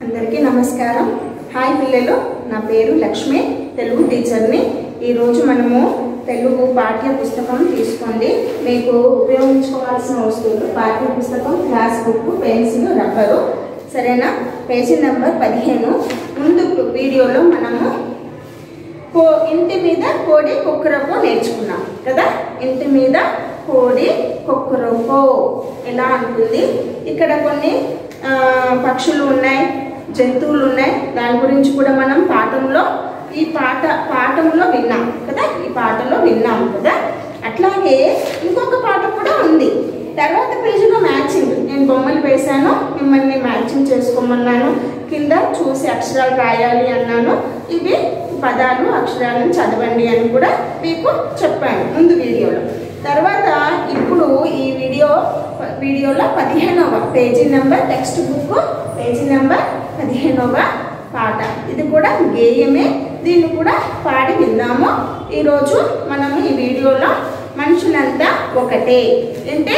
అందరికీ నమస్కారం హాయ్ పిల్లలు నా పేరు లక్ష్మి తెలుగు టీచర్ని ఈరోజు మనము తెలుగు పాఠ్య పుస్తకం తీసుకోండి మీకు ఉపయోగించుకోవాల్సిన వస్తువులు పాఠ్య పుస్తకం క్లాస్ బుక్ పెన్సిల్ రబ్బరు సరేనా పేజీ నెంబర్ పదిహేను ముందు వీడియోలో మనము కో ఇంటి మీద కోడి కుక్కరకో నేర్చుకున్నాం కదా ఇంటి మీద కోడి కుక్కరకో ఎలా ఉంటుంది ఇక్కడ కొన్ని ఆ, పక్షులు ఉన్నాయి జంతువులు ఉన్నాయి దాని గురించి కూడా మనం పాఠంలో ఈ పాట పాఠంలో విన్నాం కదా ఈ పాటలో విన్నాం కదా అట్లాగే ఇంకొక పాట కూడా ఉంది తర్వాత పేజీలో మ్యాచింగ్ నేను బొమ్మలు వేశాను మిమ్మల్ని మ్యాచింగ్ చేసుకోమన్నాను కింద చూసి అక్షరాలు రాయాలి అన్నాను ఇవి పదాలు అక్షరాలను చదవండి అని కూడా మీకు చెప్పాను ముందు వీడియోలో తర్వాత ఇప్పుడు ఈ వీడియో వీడియోలో పదిహేనవ page number text book page number పదిహేనవ పాట ఇది కూడా గేయమే దీన్ని కూడా పాడి విందాము ఈరోజు మనము ఈ వీడియోలో మనుషులంతా ఒకటే ఏంటి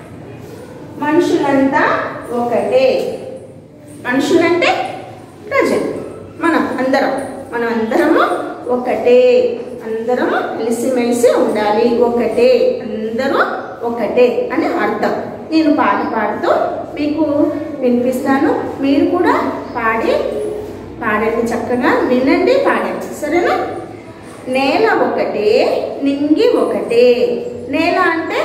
మనుషులంతా ఒకటే మనుషులంటే ప్రజలు మనం అందరం మనం అందరము ఒకటే అందరం కలిసిమెలిసి ఉండాలి ఒకటే అందరూ ఒకటే అని అర్థం నేను పాట పాడుతూ మీకు వినిపిస్తాను మీరు కూడా పాడి పాడండి చక్కగా వినండి పాడండి సరేనా నేల ఒకటే నింగి ఒకటే నేల అంటే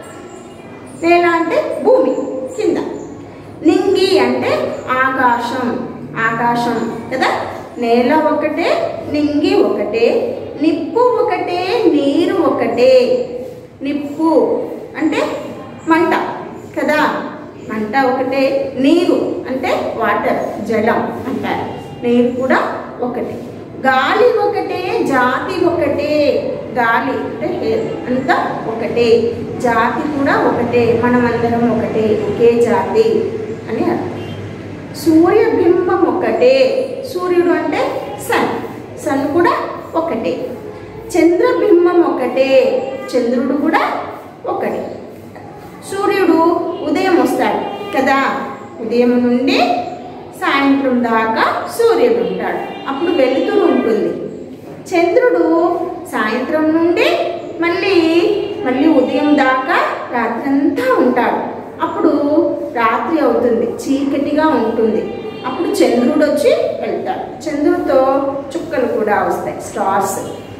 నేల అంటే భూమి కింద నింగి అంటే ఆకాశం ఆకాశం కదా నేల ఒకటే నింగి ఒకటే నిప్పు ఒకటే నీరు ఒకటే నిప్పు అంటే మంట కదా మంట ఒకటే నీరు అంటే వాటర్ జలం అంటారు నీరు కూడా ఒకటే గాలి ఒకటే జాతి ఒకటే గాలి అంటే air అంతా ఒకటే జాతి కూడా ఒకటే మనమందరం ఒకటే ఒకే జాతి అని అర్థం సూర్యబింబం ఒకటే సూర్యుడు అంటే సన్ సన్ కూడా ఒకటే చంద్రబింబం ఒకటే చంద్రుడు కూడా ఒకటే సూర్యుడు ఉదయం వస్తాడు కదా ఉదయం నుండి సాయంత్రం దాకా సూర్యుడు ఉంటాడు అప్పుడు వెలుతురు ఉంటుంది చంద్రుడు సాయంత్రం నుండి మళ్ళీ మళ్ళీ ఉదయం దాకా రాత్రంతా ఉంటాడు అప్పుడు రాత్రి అవుతుంది చీకటిగా ఉంటుంది అప్పుడు చంద్రుడు వచ్చి వెళ్తాడు చంద్రుడితో చుక్కలు కూడా వస్తాయి స్టార్స్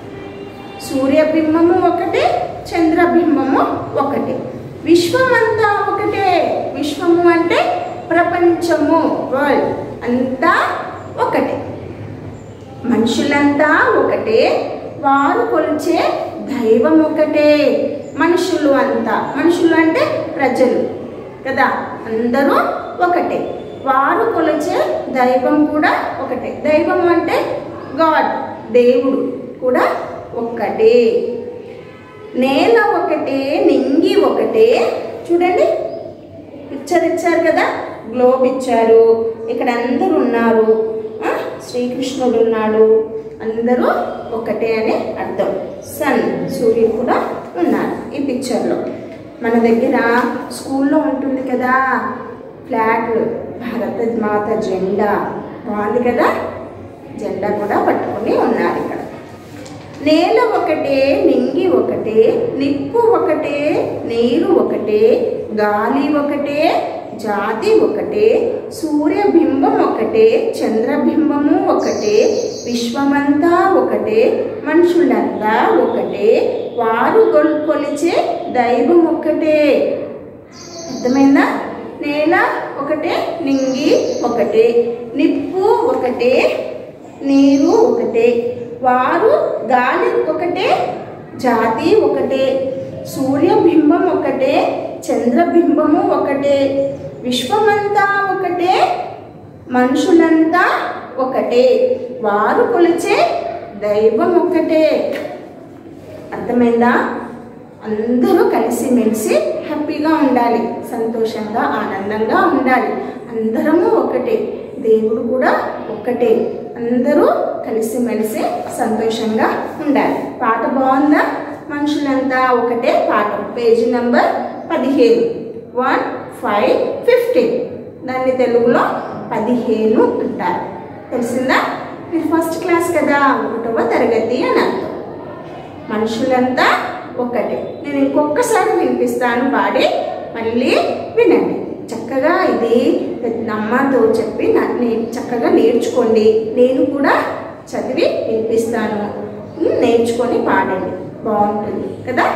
సూర్యబింబము ఒకటే చంద్రబింబము ఒకటే విశ్వమంతా ఒకటే విశ్వము అంటే ప్రపంచము వరల్డ్ అంతా ఒకటే మనుషులంతా ఒకటే వారు కొలిచే దైవం ఒకటే మనుషులు అంతా మనుషులు అంటే ప్రజలు కదా అందరూ ఒకటే వారు కొలిచే దైవం కూడా ఒకటే దైవం అంటే గాడ్ దేవుడు కూడా ఒక్కటే నేల ఒకటే నింగి ఒకటే చూడండి పిక్చర్ ఇచ్చారు కదా గ్లోబ్ ఇచ్చారు ఇక్కడ అందరూ ఉన్నారు ఆ, శ్రీకృష్ణుడు ఉన్నాడు అందరూ ఒకటే అని అర్థం సన్ సూర్యుడు కూడా ఉన్నారు ఈ పిక్చర్లో మన దగ్గర స్కూల్లో ఉంటుంది కదా ఫ్లాగ్ భారత మాత జెండా బాగుంది కదా జెండా కూడా పట్టుకొని ఉన్నారు ఇక్కడ నేల ఒకటే నింగి ఒకటే నిప్పు ఒకటే నీరు ఒకటే గాలి ఒకటే జాతి ఒకటే సూర్యబింబం ఒకటే చంద్రబింబము ఒకటే విశ్వమంతా ఒకటే మనుషులంతా ఒకటే వారు కొల్- కొలిచే దైవం ఒకటే అర్థమైందా నేల ఒకటే నింగి ఒకటే నిప్పు ఒకటే నీరు ఒకటే వారు గాలి ఒకటే జాతి ఒకటే సూర్యబింబం ఒకటే చంద్రబింబము ఒకటే విశ్వమంతా ఒకటే మనుషులంతా ఒకటే వారు కొలిచే దైవం ఒకటే అర్థమైందా అందరూ కలిసిమెలిసి హ్యాపీగా ఉండాలి సంతోషంగా ఆనందంగా ఉండాలి అందరము ఒకటే దేవుడు కూడా ఒక్కటే అందరూ కలిసిమెలిసి సంతోషంగా ఉండాలి పాట బాగుందా మనుషులంతా ఒకటే పాఠం పేజీ నంబర్ పదిహేను వన్ ఫైవ్ ఫిఫ్టీన్ దాన్ని తెలుగులో పదిహేను అంటారు తెలిసిందా మీరు ఫస్ట్ క్లాస్ కదా ఒకటవ తరగతి అని అర్థం మనుషులంతా ఒకటే నేను ఇంకొకసారి వినిపిస్తాను పాడి మళ్ళీ వినండి చక్కగా ఇది పెద్దమ్మతో చెప్పి నా- నే- చక్కగా నేర్చుకోండి నేను కూడా చదివి వినిపిస్తాను ఉమ్, నేర్చుకొని పాడండి బాగుంటుంది కదా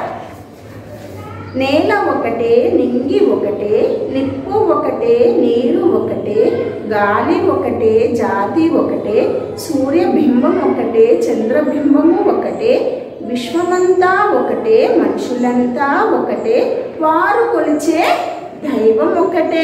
నేల ఒకటే నింగి ఒకటే నిప్పు ఒకటే నీరు ఒకటే గాలి ఒకటే జాతి ఒకటే సూర్యబింబం ఒకటే చంద్రబింబము ఒకటే విశ్వమంతా ఒకటే మనుషులంతా ఒకటే వారు కొలిచే దైవం ఒకటే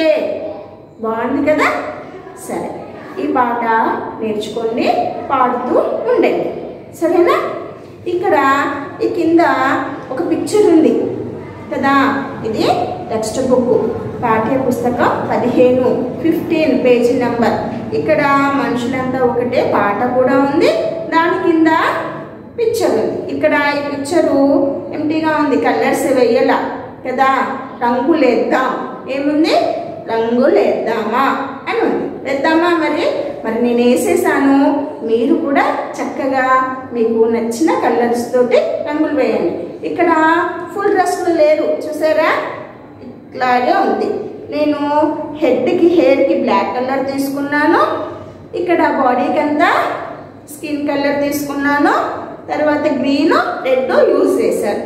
బాగుంది కదా సరే ఈ పాట నేర్చుకోండి పాడుతూ ఉండండి సరేనా ఇక్కడ ఈ కింద ఒక పిక్చర్ ఉంది కదా ఇది టెక్స్ట్ బుక్ పాఠ్య పుస్తకం పదిహేను ఫిఫ్టీన్ పేజీ నెంబర్ ఇక్కడ మనుషులంతా ఒకటే పాట కూడా ఉంది దాని కింద పిక్చర్ ఉంది ఇక్కడ ఈ పిక్చరు ఎంటీగా ఉంది కలర్స్ వేయాల కదా రంగులు వేద్దాం ఏముంది రంగులు వేద్దామా అని ఉంది వేద్దామా మరి మరి నేను వేసేసాను మీరు కూడా చక్కగా మీకు నచ్చిన కలర్స్ తోటి రంగులు వేయండి ఇక్కడ ఫుల్ డ్రెస్లు లేరు చూసారా ఇట్లాగే ఉంది నేను హెడ్కి హెయిర్కి బ్లాక్ కలర్ తీసుకున్నాను ఇక్కడ బాడీకి అంతా స్కిన్ కలర్ తీసుకున్నాను తర్వాత గ్రీన్ రెడ్ యూజ్ చేశాను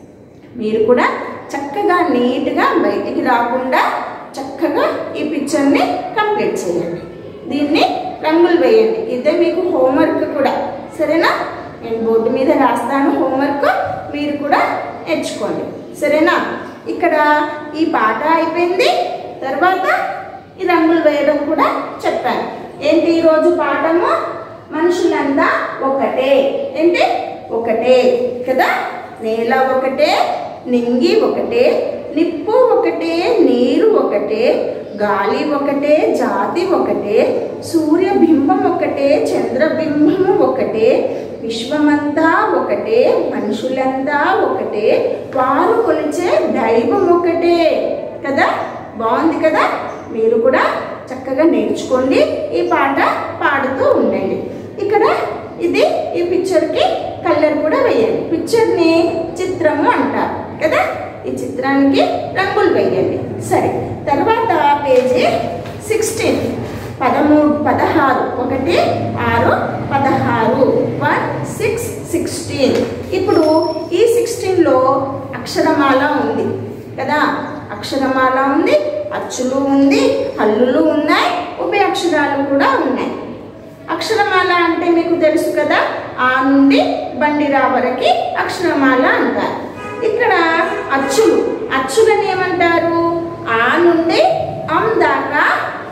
మీరు కూడా చక్కగా నీట్గా బయటికి రాకుండా చక్కగా ఈ పిక్చర్ని కంప్లీట్ చేయండి దీన్ని రంగులు వేయండి ఇదే మీకు హోంవర్క్ కూడా సరేనా నేను బోర్డు మీద రాస్తాను హోంవర్క్ మీరు కూడా నేర్చుకోండి సరేనా ఇక్కడ ఈ పాట అయిపోయింది తర్వాత ఈ రంగులు వేయడం కూడా చెప్పాను ఏంటి ఈరోజు పాఠము మనుషులంతా ఒకటే ఏంటి ఒకటే కదా నేల ఒకటే నింగి ఒకటే నిప్పు ఒకటే నీరు ఒకటే గాలి ఒకటే జాతి ఒకటే సూర్యబింబం ఒకటే చంద్రబింబము ఒకటే విశ్వమంతా ఒకటే మనుషులంతా ఒకటే వారు కొలిచే దైవం ఒకటే కదా బాగుంది కదా మీరు కూడా చక్కగా నేర్చుకోండి ఈ పాట పాడుతూ ఉండండి ఇక్కడ ఇది ఈ పిక్చర్కి కలర్ కూడా వేయండి పిక్చర్ని చిత్రము అంటారు కదా ఈ చిత్రానికి రంగులు వేయండి సరే తర్వాత పేజీ సిక్స్టీన్ పదమూడు పదహారు ఒకటి ఆరు పదహారు వన్ సిక్స్ సిక్స్టీన్ ఇప్పుడు ఈ సిక్స్టీన్లో అక్షరమాల ఉంది కదా అక్షరమాల ఉంది అచ్చులు ఉంది హల్లులు ఉన్నాయి ఉభయ అక్షరాలు కూడా ఉన్నాయి అక్షరమాల అంటే మీకు తెలుసు కదా ఆ నుండి బండిరా వరకు అక్షరమాల అంటారు ఇక్కడ అచ్చులు అచ్చులని ఏమంటారు ఆ నుండి అం దాకా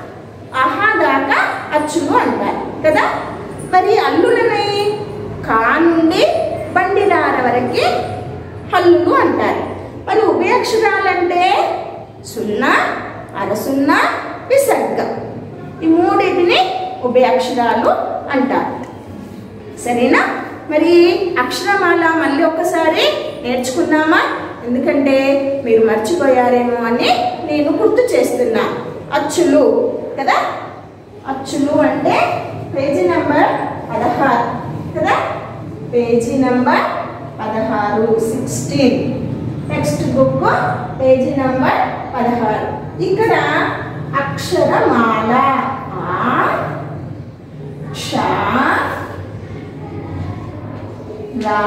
అహా దాకా అచ్చులు అంటారు కదా మరి అల్లులని కా నుండి బండిరార వరకు హల్లులు అంటారు మరి ఉభయక్షరాలంటే సున్నా అరసున్నా విసర్గ ఈ మూడింటిని ఉభయాక్షరాలు అంటారు సరేనా మరి అక్షరమాల మళ్ళీ ఒక్కసారి నేర్చుకుందామా ఎందుకంటే మీరు మర్చిపోయారేమో అని నేను గుర్తు చేస్తున్నా అచ్చులు కదా అచ్చులు అంటే పేజీ నంబర్ పదహారు కదా పేజీ నంబర్ పదహారు sixteen text book page number పదహారు ఇక్కడ అక్షరమాల ఆ క్ష రా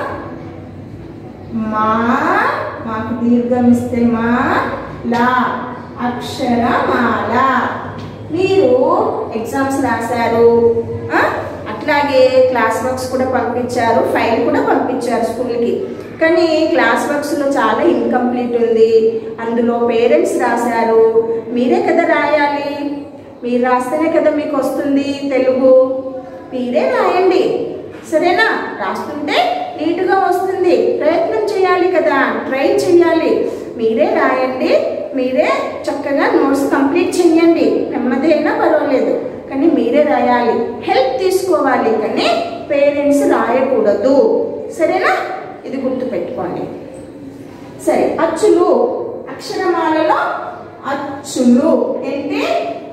మా మాకు దీర్ఘం ఇస్తే మా లా అక్షరమాల మీరు ఎగ్జామ్స్ రాశారు ఆ? అట్లాగే క్లాస్ వర్క్స్ కూడా పంపించారు ఫైల్ కూడా పంపించారు స్కూల్కి కానీ క్లాస్ వర్క్స్లో చాలా ఇన్కంప్లీట్ ఉంది అందులో పేరెంట్స్ రాశారు మీరే కదా రాయాలి మీరు రాస్తేనే కదా మీకు వస్తుంది తెలుగు మీరే రాయండి సరేనా రాస్తుంటే నీట్గా వస్తుంది ప్రయత్నం చేయాలి కదా ట్రై చేయాలి మీరే రాయండి మీరే చక్కగా నోట్స్ కంప్లీట్ చేయండి నెమ్మది అయినా పర్వాలేదు కానీ మీరే రాయాలి హెల్ప్ తీసుకోవాలి కానీ పేరెంట్స్ రాయకూడదు సరేనా ఇది గుర్తుపెట్టుకోండి సరే అచ్చులు అక్షరమాలలో అచ్చులు ఏంటి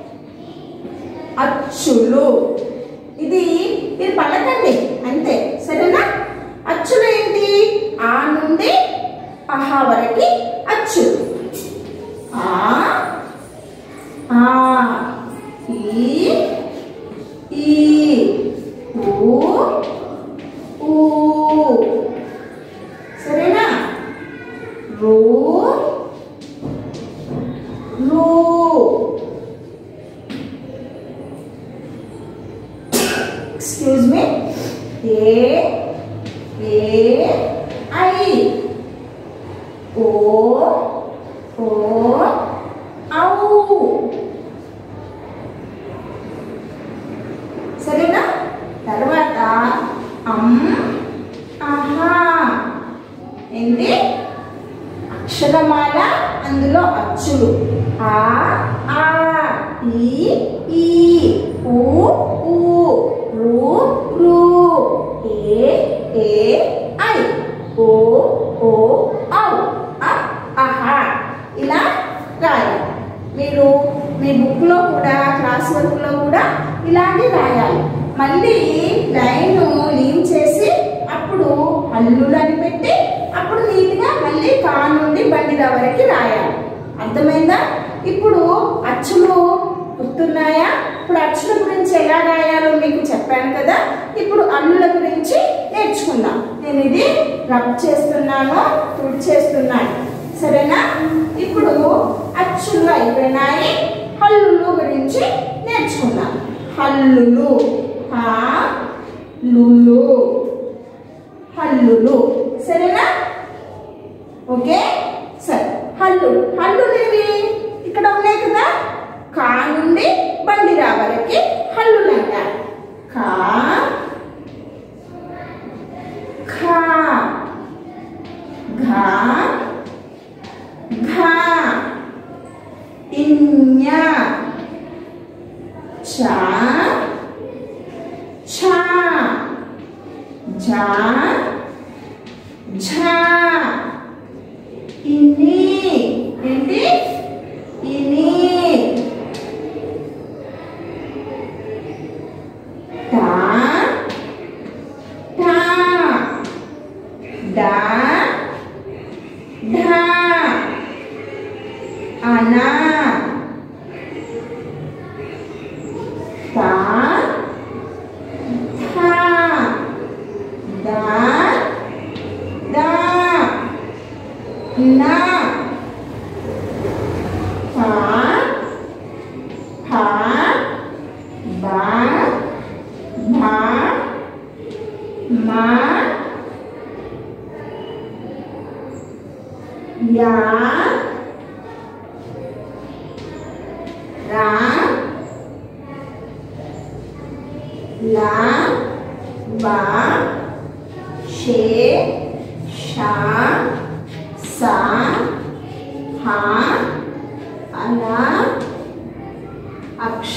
అచ్చులు ఇది ఇది పలకండి అంతే సరేనా అచ్చులు ఏంటి ఆ నుండి అహా వరకు అచ్చులు ఆ ఆ ఈ ఈ ఊ ఊ సరేనా రో రో excuse me A A I O ఓ ఔ సరేనా తర్వాత అమ్ ఆహా ఏంటి అక్షరమాల అందులో అచ్చులు ఆ ఆ ఈ ఈ ఊ ఊ రు రు ఏ ఏ ఐ ఓ ఓ ఔ అ ఆహా ఇలా రాయాలి మీరు మీ బుక్లో కూడా క్లాస్ వర్క్లో కూడా ఇలాంటి రాయాలి మళ్ళీ లైన్ లీవ్ చేసి అప్పుడు హల్లులు అని పెట్టి అప్పుడు నీట్గా మళ్ళీ కా నుండి బండిరా వరకు రాయాలి అర్థమైందా ఇప్పుడు అచ్చులు గుర్తున్నాయా ఇప్పుడు అచ్చుల గురించి ఎలా రాయాలో మీకు చెప్పాను కదా ఇప్పుడు అల్లుల గురించి నేర్చుకుందాం నేను ఇది రబ్ చేస్తున్నాను తుడి చేస్తున్నాను సరేనా ఇప్పుడు అచ్చులు అయిపోయినాయి హల్లులు గురించి నేర్చుకుందాం హల్లులు హా లులు హల్లులు సరేనా ఓకే సరే హల్లు హల్లులు ఏవి ఇక్కడ ఉన్నాయి కదా కా నుండి బండి రావరికి హల్లులు అంటారు కా ఖా ఘా ఘా ఇన్య చా ఛా జా ఝా ఇని ఏంటి ఇని టా టా డా ఢా అనా తా థా దా దా నా ఫా ఫా బా భా మా యా రా లా వా షే షా సా హా అలా అక్ష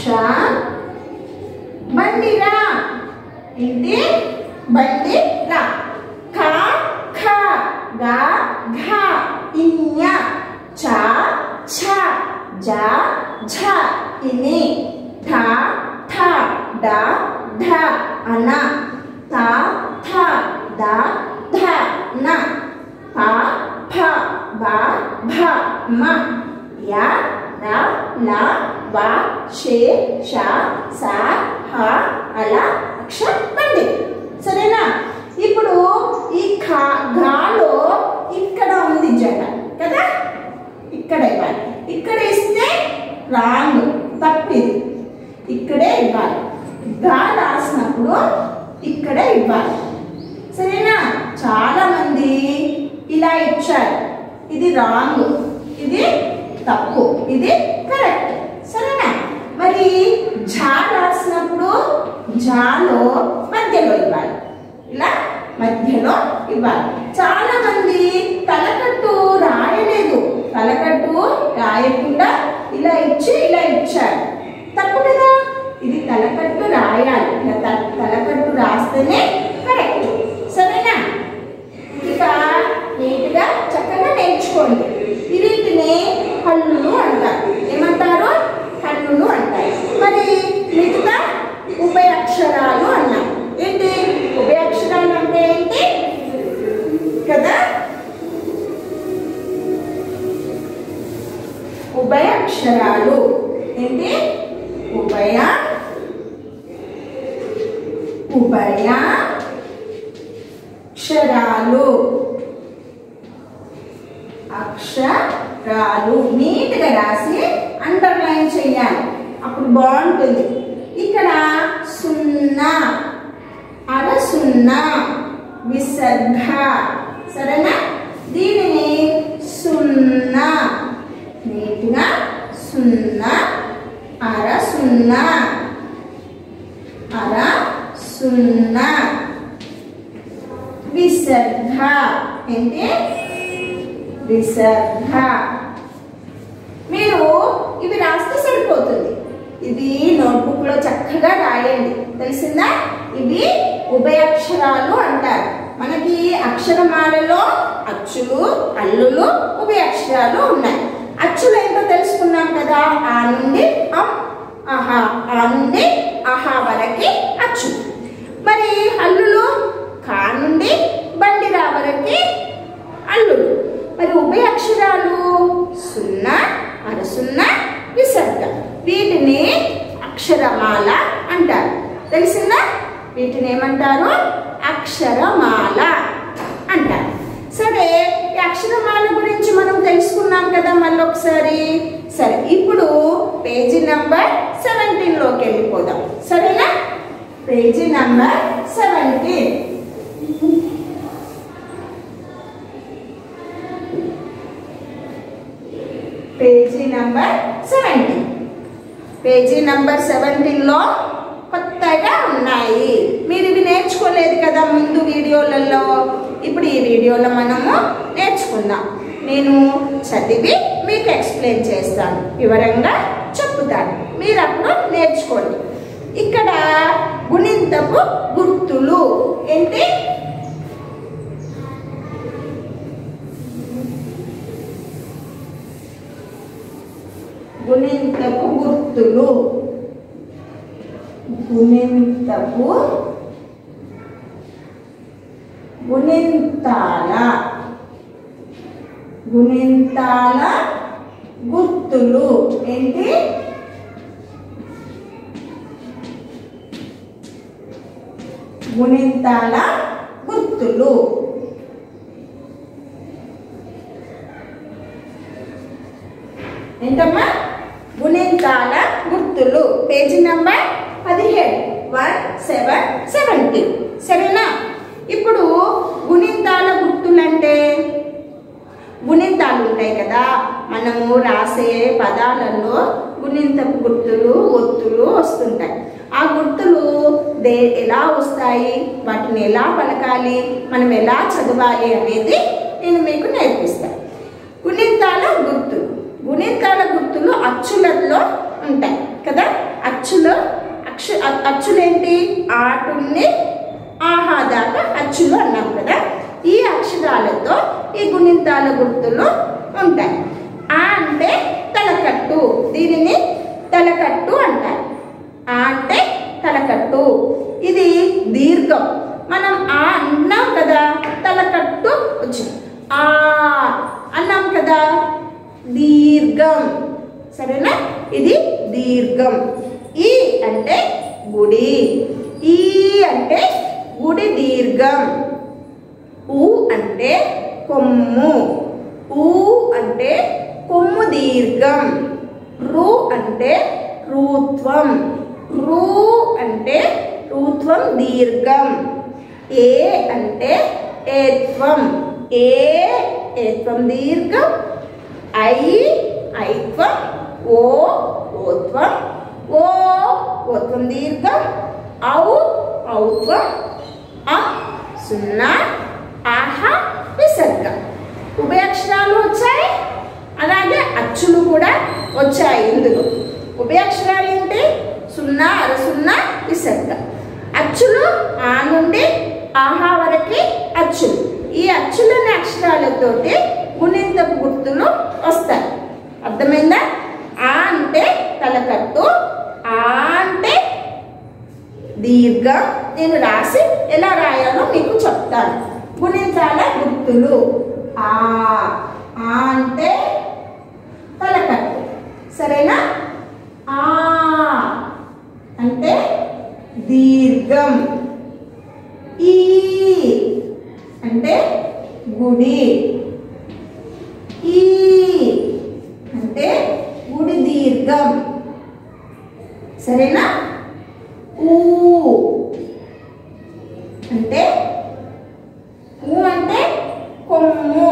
బండిరా ఏంటి బండి రా ఖ ఖ గా ఘ ఇన్య చ ఛ జ ఝ ఇని ఠ ఠ డ ఢ అన త థ ద ధ న ప ఫ బ భ మ య ర ల వ షే ష స హ అల అక్ష బండి సరేనా ఇప్పుడు ఈ ఖా ఘాలో ఇక్కడ ఉంది జట కదా ఇక్కడ ఇవ్వాలి ఇక్కడ ఇస్తే రాంగ్ తప్పిది ఇక్కడే ఇవ్వాలి గా రాసినప్పుడు ఇక్కడే ఇవ్వాలి సరేనా చాలా మంది ఇలా ఇచ్చారు ఇది రాంగ్ ఇది తప్పు ఇది కరెక్ట్ సరేనా మరి ఝా రాసినప్పుడు ఝాలో మధ్యలో ఇవ్వాలి ఇలా మధ్యలో ఇవ్వాలి చాలా మంది తలకట్టు రాయలేదు తలకట్టు రాయకుండా ఇలా ఇచ్చి ఇలా ఇచ్చారు తప్పు కదా ఇది తలకట్టు రాయాలి ఇలా త- తలకట్టు రాస్తేనే కరెక్ట్ సరేనా ఇక నీట్గా చక్కగా నేర్చుకోండి వీటిని హల్లులు అంటారు ఏమంటారు హల్లులు అంటారు మరి మీకు ఉభయ అక్షరాలు ఏంటి ఉభయ ఉభయ అక్షరాలు అక్షరాలు నీట్గా రాసి అండర్లైన్ చేయాలి అప్పుడు బాగుంటుంది ఇక్కడ సున్నా అర సున్నా విసర్గ సరేనా దీనిని సున్నా నీట్గా సున్నా అర సున్నా అర సున్నా విసర్గ ఏంటి విసర్గ మీరు ఇవి రాస్తే సరిపోతుంది ఇది నోట్బుక్ లో చక్కగా రాయండి తెలిసిందా ఇవి ఉభయక్షరాలు అంటారు మనకి అక్షరమాలలో అచ్చులు అల్లులు ఉభయక్షరాలు ఉన్నాయి అచ్చులు ఏంటో తెలుసుకున్నాం కదా ఆ నుండి అం ఆహా ఆ నుండి ఆహా వరకి అచ్చు మరి హల్లులు కా నుండి బండిరా వరకి అల్లులు మరి ఉభయ అక్షరాలు సున్నా అరసున్నా విసర్గ వీటిని అక్షరమాల అంటారు తెలిసిందా వీటిని ఏమంటారు అక్షరమాల అంటారు సరే ఈ అక్షరమాల గురించి మనం తెలుసుకున్నాం కదా మళ్ళీ ఒకసారి సరే ఇప్పుడు పేజీ నంబర్ సెవెంటీన్ లోకి వెళ్ళిపోదాం సరేనా page number seventeen page number seventeen page number సెవెంటీన్లో కొత్తగా ఉన్నాయి మీరు ఇవి నేర్చుకోలేదు కదా ముందు వీడియోలలో ఇప్పుడు ఈ వీడియోలో మనము నేర్చుకుందాం నేను చదివి మీకు ఎక్స్ప్లెయిన్ చేస్తాను వివరంగా చెప్పుతాను మీరు అప్పుడు నేర్చుకోండి ఇక్కడ గుణింతపు గుర్తులు ఏంటి గుణింతపు గుర్తులు గుణింతపు గుణింతాల గుణింతాల గుర్తులు ఏంటి గుణింతాల గుర్తులు ఏంటమ్మా గుణింతాల గుర్తులు పేజీ నంబర్ పదిహేడు వన్ సెవెన్ సెవెంటీన్ సరేనా ఇప్పుడు గుణింతాల గుర్తులు అంటే గుణింతాలు ఉంటాయి కదా మనము రాసే పదాలలో గుణింతపు గుర్తులు ఒత్తులు వస్తుంటాయి ఆ గుర్తులు దే ఎలా వస్తాయి వాటిని ఎలా పలకాలి మనం ఎలా చదవాలి అనేది నేను మీకు నేర్పిస్తాను గుణింతాల గుర్తులు గుణింతాల గుర్తులు అచ్చులలో ఉంటాయి కదా అచ్చులు అక్ష అ- అచ్చులేంటి ఆటుని ఆహా దాకా అచ్చులు అన్నాం కదా ఈ అక్షరాలతో ఈ గుణింతాల గుర్తులు ఉంటాయి ఆ అంటే తలకట్టు దీనిని తలకట్టు అంటారు ఆ అంటే తలకట్టు ఇది దీర్ఘం మనం ఆ అన్నాం కదా తలకట్టు వచ్చింది ఆ అన్నాం కదా దీర్ఘం సరేనా ఇది దీర్ఘం ఈ అంటే గుడి ఈ అంటే గుడి దీర్ఘం ఊ అంటే కొమ్ము ఊ అంటే కొమ్ము దీర్ఘం రు అంటే రూత్వం రు అంటే రూత్వం దీర్ఘం ఏ అంటే ఏత్వం ఏ ఏత్వం దీర్ఘం ఐ ఐత్వం ఓ ఓత్వం ఓ ఓత్వం దీర్ఘం ఔ ఔత్వం అ సున్నా ఆహ విసర్గ ఉభయక్షరాలు వచ్చాయి అలాగే అచ్చులు కూడా వచ్చాయి ఇందులో ఉభయక్షరాలు ఏంటి సున్నా అర సున్నా విసర్గ అచ్చులు ఆ నుండి ఆహా వరకి అచ్చులు ఈ అచ్చులని అక్షరాలతోటి గుణింతపు గుర్తులు వస్తాయి అర్థమైందా ఆ అంటే తలకట్టు ఆ అంటే దీర్ఘ నేను రాసి ఎలా రాయాలో మీకు చెప్తాను గుణించాల గుర్తులు ఆ ఆ అంటే తలకట్టు సరేనా ఊ అంటే ఊ అంటే కొమ్ము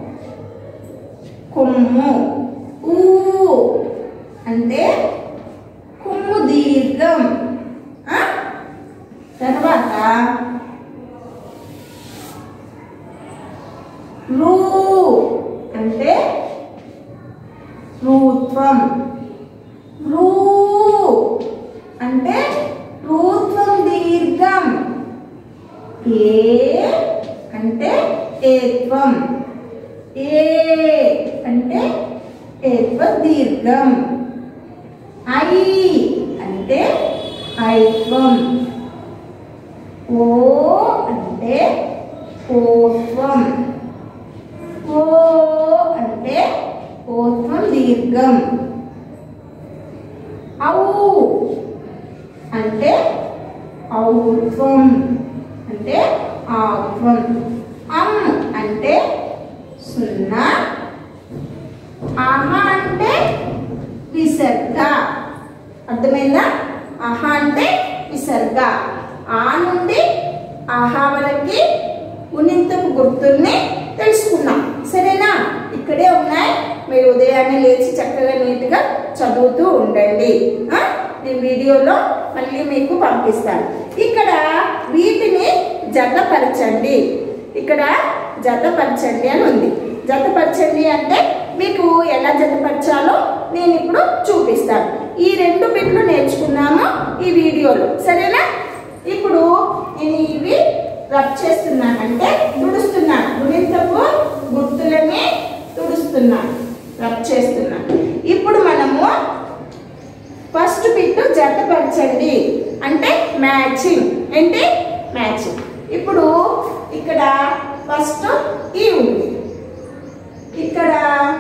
కొమ్ము ఊ అంటే కొమ్ము దీర్ఘం ఆ? తర్వాత రు అంటే రూత్వం రూ అంటే రూత్వం దీర్ఘం ఏ అంటే ఏత్వం ఏ అంటే ఏత్వ దీర్ఘం ఐ అంటే ఐత్వం ఓ అంటే ఓత్వం ఓ అంటే ఓత్వం దీర్ఘం ఔ అంటే ఔత్వం అంటే ఆత్వం అం అంటే సున్నా ఆహ అంటే విసర్గ అర్థమైందా ఆహ అంటే విసర్గ ఆ నుండి ఆహా వరకి గుణింతపు గుర్తుల్ని తెలుసుకున్నాం సరేనా ఇక్కడే ఉన్నాయి మీరు ఉదయాన్నే లేచి చక్కగా నీట్గా చదువుతూ ఉండండి ఆ? నేను వీడియోలో మళ్ళీ మీకు పంపిస్తాను ఇక్కడ వీటిని జతపరచండి ఇక్కడ జతపరచండి అని ఉంది జతపరచండి అంటే మీకు ఎలా జతపరచాలో నేను ఇప్పుడు చూపిస్తాను ఈ రెండు బిట్లు నేర్చుకున్నాము ఈ వీడియోలో సరేనా ఇప్పుడు నేను ఇవి రబ్ చేస్తున్నానంటే తుడుస్తున్నాను గుణింతపు గుర్తులని తుడుస్తున్నాను రబ్ చేస్తున్నాను ఇప్పుడు మనము ఫస్ట్ బిట్ జతపరచండి అంటే మ్యాచింగ్ ఏంటి మ్యాచింగ్ ఇప్పుడు ఇక్కడ ఫస్ట్ ఈ ఉంది ఇక్కడ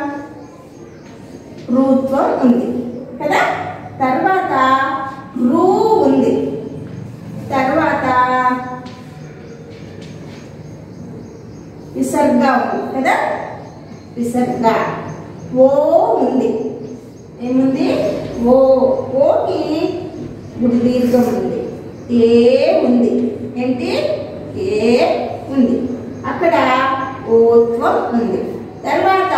రూత్వం ఉంది కదా తర్వాత రూ ఉంది తర్వాత విసర్గ ఉంది కదా విసర్గ ఓ ఉంది ఏముంది ఓ ఓకి గుడి దీర్ఘం ఉంది ఏ ఉంది ఏంటి ఏ ఉంది అక్కడ ఓత్వం ఉంది తర్వాత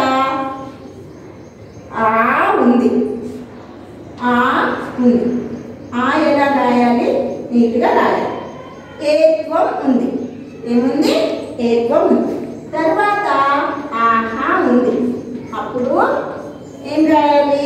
ఆ ఉంది ఆ ఉంది ఆ ఎలా రాయాలి నీట్గా రాయాలి ఏత్వం ఉంది ఏముంది ఏత్వం ఉంది తర్వాత ఆహా ఉంది అప్పుడు ఏం రాయాలి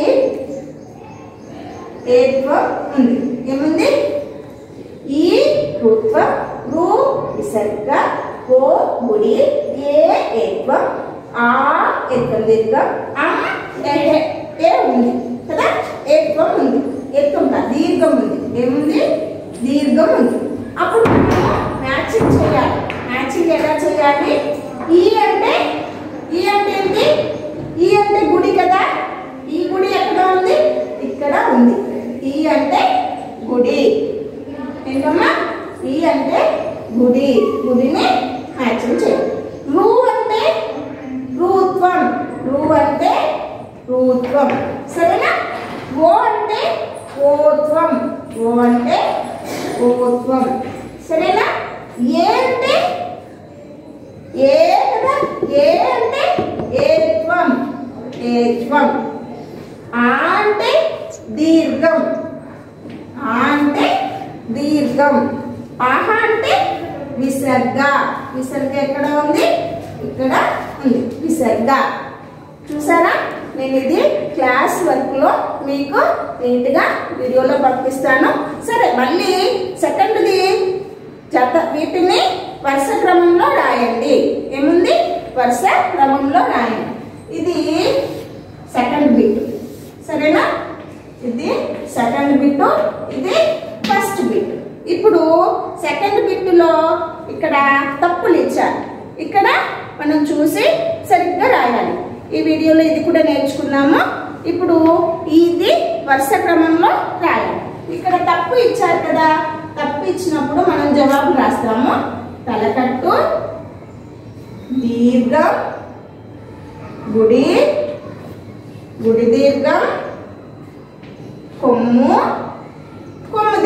ఏత్వం ఉంది ఏముంది ఈ రుత్వం రు విసర్గ ఓ గుడి ఏ ఏత్వం ఆ ఏత్వం దీర్ఘం ఆ ఎహె ఏ ఉంది కదా ఏత్వం ఉంది ఏత్వం కాదు దీర్ఘం ఉంది ఏముంది దీర్ఘం ఉంది అప్పుడు మనము మ్యాచింగ్ చేయాలి మ్యాచింగ్ ఎలా చేయాలి ఈ అంటే ఈ అంటే ఏంటి ఈ అంటే గుడి కదా ఈ గుడి ఎక్కడ ఉంది ఇక్కడ ఉంది ఈ అంటే గుడి ఏంటమ్మా ఈ అంటే గుడి గుడిని మ్యాచింగ్ చేయాలి రు అంటే రూత్వం రు అంటే రూత్వం సరేనా ఓ అంటే ఓత్వం ఓ అంటే ఓత్వం సరేనా ఏ అంటే ఏ కదా ఏ అంటే ఏత్వం ఏత్వం ఆ అంటే దీర్ఘం ఆ అంటే దీర్ఘం ఆహ అంటే విసర్గ విసర్గ ఎక్కడ ఉంది ఇక్కడ ఉంది విసర్గ చూసారా నేను ఇది క్లాస్ వర్క్ లో మీకు నీట్ గా వీడియోలో పంపిస్తాను సరే మళ్ళీ సెకండ్ది జత వీటిని వరుస క్రమంలో రాయండి ఏముంది వరుస క్రమంలో రాయండి ఇది సెకండ్ బిట్ సరేనా ఇది సెకండ్ బిట్ ఇది ఫస్ట్ బిట్ ఇప్పుడు సెకండ్ బిట్లో ఇక్కడ తప్పులు ఇచ్చారు ఇక్కడ మనం చూసి సరిగ్గా రాయాలి ఈ వీడియోలో ఇది కూడా నేర్చుకున్నాము ఇప్పుడు ఇది వరుస క్రమంలో రాయాలి ఇక్కడ తప్పు ఇచ్చారు కదా తప్పు ఇచ్చినప్పుడు మనం జవాబు రాస్తాము తలకట్టు దీర్ఘం గుడి గుడి దీర్ఘం కొమ్ము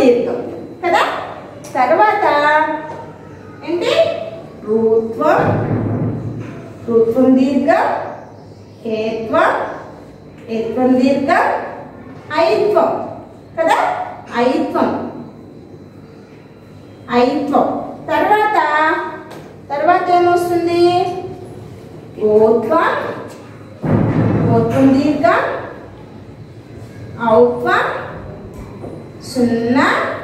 దీర్ఘం కదా తర్వాత ఏంటి రుత్వం రుత్వం దీర్ఘం ఏత్వం ఏత్వం దీర్ఘం ఐత్వం కదా ఐత్వం ఐత్వం తర్వాత తర్వాత ఏమొస్తుంది ఓత్వం ఓత్వం దీర్ఘం ఔత్వం సున్నా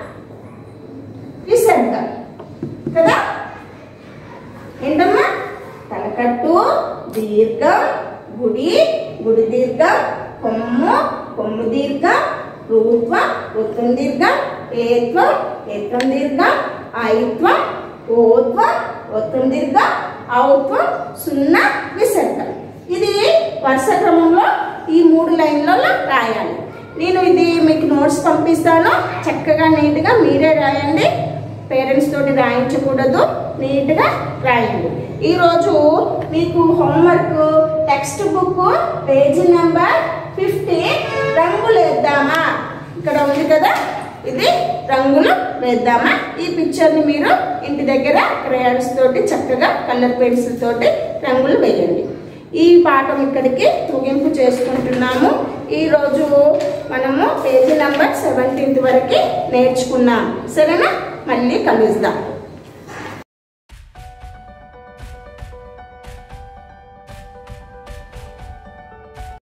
విసర్గం కదా ఏంటమ్మా తలకట్టు దీర్ఘం గుడి గుడి దీర్ఘం కొమ్ము కొమ్ము దీర్ఘం రూత్వం రుత్వం దీర్ఘం ఏత్వం ఏత్వం దీర్ఘం ఐత్వం ఓత్వం ఓత్వం దీర్ఘం ఔత్వం సున్నా విసర్గం ఇది వరుస క్రమంలో ఈ మూడు లైన్లలో రాయాలి నేను ఇది మీకు నోట్స్ పంపిస్తాను చక్కగా నీట్గా మీరే రాయండి పేరెంట్స్ తోటి రాయించకూడదు నీట్గా రాయండి ఈరోజు మీకు homework text book page number fifty రంగులు వేద్దామా ఇక్కడ ఉంది కదా ఇది రంగులు వేద్దామా ఈ పిక్చర్ని మీరు ఇంటి దగ్గర క్రేయాన్స్ తోటి చక్కగా కలర్ పెన్సిల్ తోటి రంగులు వేయండి ఈ పాఠం ఇక్కడికి ముగింపు చేసుకుంటున్నాము ఈరోజు మనము పేజీ నెంబర్ సెవెంటీన్త్ వరకు నేర్చుకున్నాం సరేనా మళ్ళీ కలుద్దాం